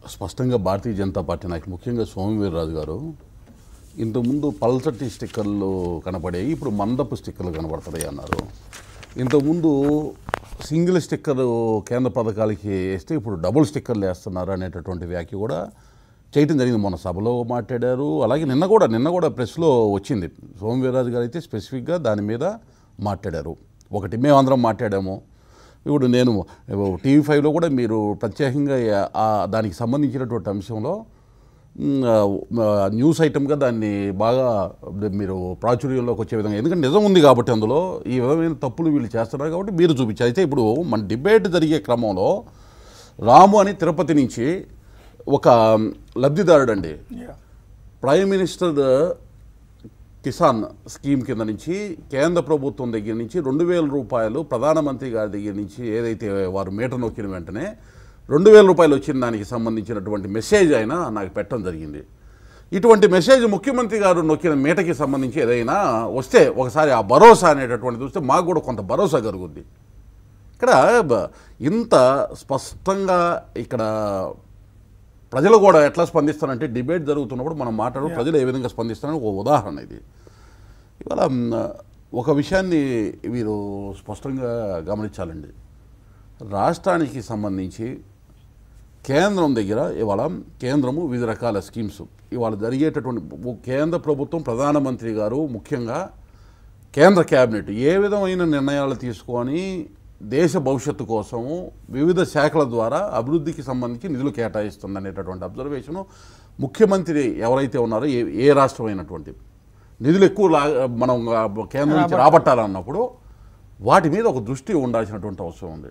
స్పష్టంగా భారతీయ జనతా పార్టీ నాయకులు ముఖ్యంగా సోమవీర్రాజు గారు ఇంతకుముందు పల్చటి స్టిక్కర్లు కనపడేవి ఇప్పుడు మందపు స్టిక్కర్లు కనబడుతున్నాయి అన్నారు ఇంతకుముందు సింగిల్ స్టిక్కర్ కేంద్ర పథకాలకి వేస్తే ఇప్పుడు డబుల్ స్టిక్కర్లు వేస్తున్నారు అనేటటువంటి వ్యాఖ్య కూడా చేయటం జరిగింది మొన్న సభలో మాట్లాడారు అలాగే నిన్న కూడా నిన్న కూడా ప్రెస్లో వచ్చింది సోమవీర్రాజు గారు అయితే స్పెసిఫిక్గా దాని మీద మాట్లాడారు ఒకటి మేమందరం మాట్లాడాము ఇప్పుడు నేను టీవీ ఫైవ్లో కూడా మీరు ప్రత్యేకంగా ఆ దానికి సంబంధించినటువంటి అంశంలో మ్, ఆ, న్యూస్ ఐటమ్గా దాన్ని బాగా మీరు ప్రాచుర్యంలోకి వచ్చే విధంగా ఎందుకంటే నిజం ఉంది కాబట్టి అందులో ఈ విధమైన తప్పులు వీళ్ళు చేస్తున్నారు కాబట్టి మీరు చూపించారు అయితే ఇప్పుడు మన డిబేట్ జరిగే క్రమంలో రాము అని తిరుపతి నుంచి ఒక లబ్ధిదారుడు అండి ప్రైమ్ మినిస్టర్ కిసాన్ స్కీమ్ కింద నుంచి కేంద్ర ప్రభుత్వం దగ్గర నుంచి రెండు వేల రూపాయలు ప్రధానమంత్రి గారి దగ్గర నుంచి ఏదైతే వారు మీటర్ నొక్కిన వెంటనే రెండు వేల రూపాయలు వచ్చిన దానికి సంబంధించినటువంటి మెసేజ్ ఆయన నాకు పెట్టడం జరిగింది ఇటువంటి మెసేజ్ ముఖ్యమంత్రి గారు నొక్కిన మీటకి సంబంధించి ఏదైనా వస్తే ఒకసారి ఆ భరోసా అనేటటువంటి చూస్తే మాకు కూడా కొంత భరోసా కలుగుద్ది ఇక్కడ బ- ఇంత స్పష్టంగా ఇక్కడ ప్రజలు కూడా ఎట్లా స్పందిస్తారంటే డిబేట్ జరుగుతున్నప్పుడు మనం మాట్లాడు ప్రజలు ఏ విధంగా స్పందిస్తారని ఒక ఉదాహరణ ఇది ఇవాళ మ్, ఒక విషయాన్ని మీరు స్పష్టంగా గమనించాలండి రాష్ట్రానికి సంబంధించి కేంద్రం దగ్గర ఇవాళ కేంద్రము వివిధ రకాల స్కీమ్స్ ఇవాళ జరిగేటటువంటి ము- కేంద్ర ప్రభుత్వం ప్రధానమంత్రి గారు ముఖ్యంగా కేంద్ర క్యాబినెట్ ఏ విధమైన నిర్ణయాలు తీసుకొని దేశ భవిష్యత్తు కోసము వివిధ శాఖల ద్వారా అభివృద్ధికి సంబంధించి నిధులు కేటాయిస్తుంది అనేటటువంటి అబ్జర్వేషను ముఖ్యమంత్రి ఎవరైతే ఉన్నారో ఏ ఏ రాష్ట్రం అయినటువంటి నిధులు ఎక్కువ లా మనం ఆ, కేంద్రం నుంచి రాబట్టాలన్నప్పుడు వాటి మీద ఒక దృష్టి ఉండాల్సినటువంటి అవసరం ఉంది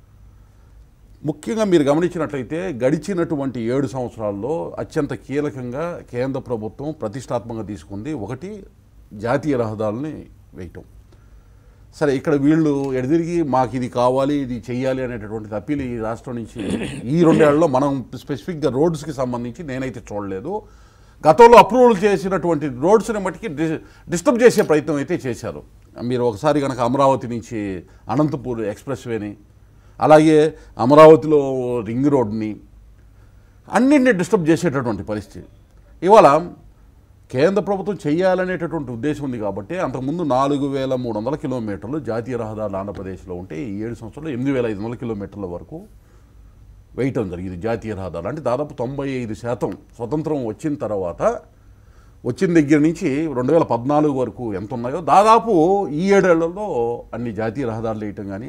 ముఖ్యంగా మీరు గమనించినట్లయితే గడిచినటువంటి ఏడు సంవత్సరాల్లో అత్యంత కీలకంగా కేంద్ర ప్రభుత్వం ప్రతిష్టాత్మకంగా తీసుకుంది ఒకటి జాతీయ రహదారుల్ని వేయటం సరే ఇక్కడ వీళ్ళు ఎడదిరిగి మాకు ఇది కావాలి ఇది చెయ్యాలి అనేటటువంటి అప్పీల్ ఈ రాష్ట్రం నుంచి ఈ రెండేళ్లలో మనం స్పెసిఫిక్గా రోడ్స్కి సంబంధించి నేనైతే చూడలేదు గతంలో అప్రూవల్ చేసినటువంటి రోడ్స్ని మట్టికి డి- డిస్టర్బ్ చేసే ప్రయత్నం అయితే చేశారు మీరు ఒకసారి కనుక అమరావతి నుంచి అనంతపూర్ ఎక్స్ప్రెస్ వేని అలాగే అమరావతిలో రింగ్ రోడ్ని అన్నింటినీ డిస్టర్బ్ చేసేటటువంటి పరిస్థితి ఇవాళ కేంద్ర ప్రభుత్వం చేయాలనేటటువంటి ఉద్దేశం ఉంది కాబట్టి అంతకుముందు నాలుగు వేల మూడు వందల కిలోమీటర్లు జాతీయ రహదారులు ఆంధ్రప్రదేశ్లో ఉంటే ఈ ఏడు సంవత్సరాలు ఎనిమిది వేల ఐదు వందల కిలోమీటర్ల వరకు వేయటం జరిగింది జాతీయ రహదారులు అంటే దాదాపు తొంభై ఐదు శాతం స్వతంత్రం వచ్చిన తర్వాత వచ్చిన దగ్గర నుంచి రెండు వేల పద్నాలుగు వరకు ఎంత ఉన్నాయో దాదాపు ఈ ఏడేళ్లలో అన్ని జాతీయ రహదారులు వేయటం కానీ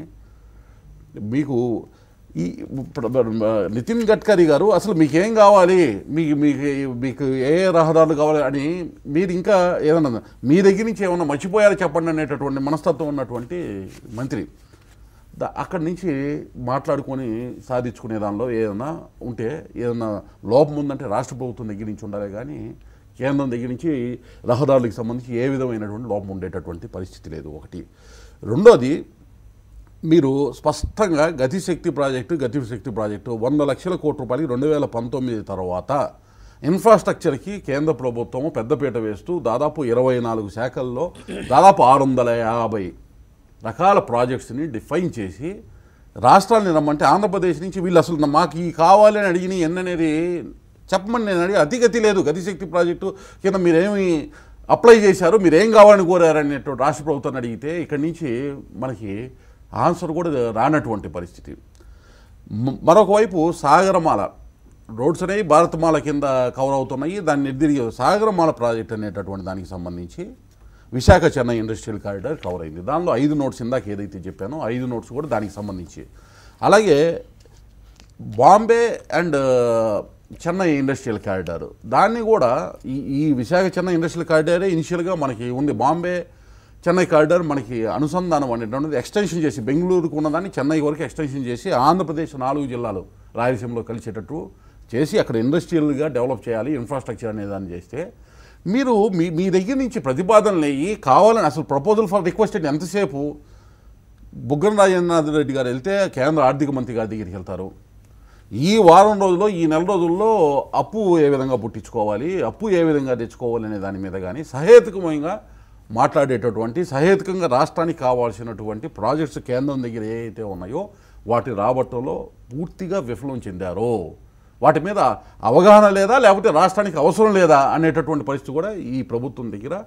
మీకు ఈ ప్ర- నితిన్ గడ్కరీ గారు అసలు మీకేం కావాలి మీకు మీకు మీకు ఏ ఏ రహదారులు కావాలి అని మీరు ఇంకా ఏదన్నా మీ దగ్గర నుంచి ఏమన్నా మర్చిపోయారో చెప్పండి అనేటటువంటి మనస్తత్వం ఉన్నటువంటి మంత్రి దా అక్కడి నుంచి మాట్లాడుకొని సాధించుకునే దానిలో ఏదైనా ఉంటే ఏదైనా లోపం ఉందంటే రాష్ట్ర ప్రభుత్వం దగ్గర నుంచి ఉండాలి కానీ కేంద్రం దగ్గర నుంచి రహదారులకు సంబంధించి ఏ విధమైనటువంటి లోపం ఉండేటటువంటి పరిస్థితి లేదు ఒకటి రెండోది మీరు స్పష్టంగా గతిశక్తి ప్రాజెక్టు గతిశక్తి ప్రాజెక్టు వంద లక్షల కోట్ల రూపాయలకి రెండు వేల పంతొమ్మిది తర్వాత ఇన్ఫ్రాస్ట్రక్చర్కి కేంద్ర ప్రభుత్వము పెద్దపీట వేస్తూ దాదాపు ఇరవై నాలుగు శాఖల్లో దాదాపు ఆరు వందల యాభై రకాల ప్రాజెక్ట్స్ని డిఫైన్ చేసి రాష్ట్రాలని రమ్మంటే ఆంధ్రప్రదేశ్ నుంచి వీళ్ళు అసలు మాకు ఈ కావాలి అని అడిగిన ఎన్ననేది చెప్పమని నేను అడిగి అతిగతి లేదు గతిశక్తి ప్రాజెక్టు కింద మీరేమి అప్లై చేశారు మీరు ఏం కావాలని కోరారు అనేటువంటి రాష్ట్ర ప్రభుత్వాన్ని అడిగితే ఇక్కడి నుంచి మనకి ఆన్సర్ కూడా రానటువంటి పరిస్థితి మ- మరొక వైపు సాగరమాల రోడ్స్ అనేవి భారతమాల కింద కవర్ అవుతున్నాయి దాన్ని నిర్దిరి సాగరమాల ప్రాజెక్ట్ అనేటటువంటి దానికి సంబంధించి Visakha Chennai industrial corridor cover అయింది దానిలో ఐదు నోట్స్ ఇందాక ఏదైతే చెప్పానో ఐదు నోట్స్ కూడా దానికి సంబంధించి అలాగే Bombay and Chennai industrial corridor దాన్ని కూడా ఈ ఈ విశాఖ చెన్నై ఇండస్ట్రియల్ కారిడారే ఇనిషియల్గా మనకి ఉంది బాంబే చెన్నై కారిడార్ మనకి అనుసంధానం అనేటువంటిది ఎక్స్టెన్షన్ చేసి బెంగళూరుకు ఉన్నదాన్ని చెన్నై వరకు ఎక్స్టెన్షన్ చేసి ఆంధ్రప్రదేశ్ నాలుగు జిల్లాలు రాయలసీమలో కలిసేటట్టు చేసి అక్కడ ఇండస్ట్రియల్గా డెవలప్ చేయాలి ఇన్ఫ్రాస్ట్రక్చర్ అనే దాన్ని చేస్తే మీరు మీ మీ దగ్గర నుంచి ప్రతిపాదనలు అయ్యి కావాలని అసలు ప్రపోజల్ ఫర్ రిక్వెస్టెడ్ ఎంతసేపు బుగ్గన రాజేంద్రనాథ్ రెడ్డి గారు వెళ్తే కేంద్ర ఆర్థిక మంత్రి గారి దగ్గరికి వెళ్తారు ఈ వారం రోజుల్లో ఈ నెల రోజుల్లో అప్పు ఏ విధంగా పుట్టించుకోవాలి అప్పు ఏ విధంగా తెచ్చుకోవాలి అనే దాని మీద కానీ సహేతుకమంగా మాట్లాడేటటువంటి సహేతుకంగా రాష్ట్రానికి కావాల్సినటువంటి ప్రాజెక్ట్స్ కేంద్రం దగ్గర ఏవైతే ఉన్నాయో వాటి రాబట్టంలో పూర్తిగా విఫలం చెందారో వాటి మీద అవగాహన లేదా లేకపోతే రాష్ట్రానికి అవసరం లేదా అనేటటువంటి పరిస్థితి కూడా ఈ ప్రభుత్వం దగ్గర